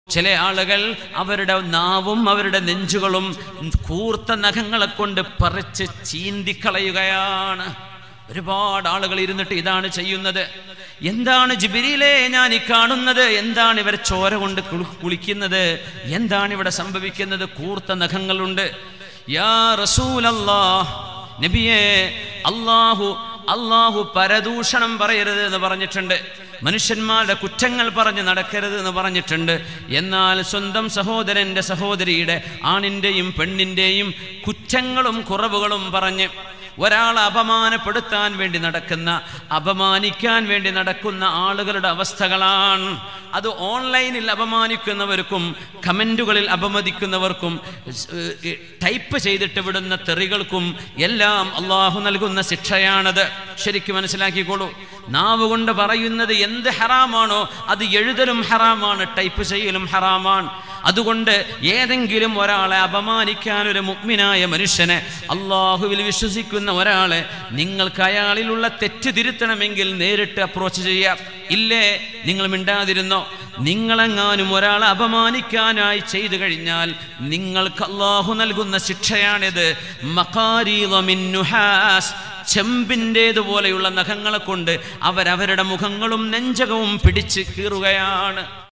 ചില ആളുകൾ അവരുടെ നാവും അവരുടെ നെഞ്ചുകളും കൂർത്ത നഖങ്ങളെ കൊണ്ട് പറിച്ച് ചീന്തിക്കളയുകയാണ് ഒരുപാട് ആളുകൾ ഇരുന്നിട്ട് ഇതാണ് ചെയ്യുന്നത് എന്താണ് ജിബിരിയിലെ ഞാൻ ഈ കാണുന്നത് എന്താണ് ഇവർ ചോര കൊണ്ട് കുളി- കുളിക്കുന്നത് എന്താണ് ഇവിടെ സംഭവിക്കുന്നത് കൂർത്ത നഖങ്ങളുണ്ട് യാ റസൂലല്ലാ നബിയെ അള്ളാഹു അള്ളാഹു പരദൂഷണം പറയരുത് എന്ന് പറഞ്ഞിട്ടുണ്ട് മനുഷ്യന്മാരുടെ കുറ്റങ്ങൾ പറഞ്ഞ് നടക്കരുത് എന്ന് പറഞ്ഞിട്ടുണ്ട് എന്നാൽ സ്വന്തം സഹോദരന്റെ സഹോദരിയുടെ ആണിൻ്റെയും പെണ്ണിൻ്റെയും കുറ്റങ്ങളും കുറവുകളും പറഞ്ഞ് ഒരാളെ അപമാനപ്പെടുത്താൻ വേണ്ടി നടക്കുന്ന അപമാനിക്കാൻ വേണ്ടി നടക്കുന്ന ആളുകളുടെ അവസ്ഥകളാണ് അത് ഓൺലൈനിൽ അപമാനിക്കുന്നവർക്കും കമൻറ്റുകളിൽ അപമതിക്കുന്നവർക്കും സ്- ടൈപ്പ് ചെയ്തിട്ട് വിടുന്ന തെറികൾക്കും എല്ലാം അള്ളാഹു നൽകുന്ന ശിക്ഷയാണത് ശരിക്കും മനസ്സിലാക്കിക്കോളൂ നാവ് കൊണ്ട് പറയുന്നത് എന്ത് ഹറാമാണോ അത് എഴുതലും ഹറാമാണ് ടൈപ്പ് ചെയ്യലും ഹറാമാണ് അതുകൊണ്ട് ഏതെങ്കിലും ഒരാളെ അപമാനിക്കാൻ ഒരു മുഗ്മിനായ മനുഷ്യനെ അള്ളാഹുവിൽ വിശ്വസിക്കുന്ന ഒരാളെ നിങ്ങൾക്ക് അയാളിലുള്ള തെറ്റ് തിരുത്തണമെങ്കിൽ നേരിട്ട് അപ്രോച്ച് ചെയ്യാം ഇല്ലേ നിങ്ങൾ മിണ്ടാതിരുന്നോ നിങ്ങളെങ്ങാനും ഒരാളെ അപമാനിക്കാനായി ചെയ്തു കഴിഞ്ഞാൽ നിങ്ങൾക്ക് അള്ളാഹു നൽകുന്ന ശിക്ഷയാണിത് മഖാരീള മിൻ നുഹാസ് ചെമ്പിൻ്റേതുപോലെയുള്ള നഖങ്ങളെ കൊണ്ട് അവരവരുടെ മുഖങ്ങളും നെഞ്ചകവും പിടിച്ച് കീറുകയാണ്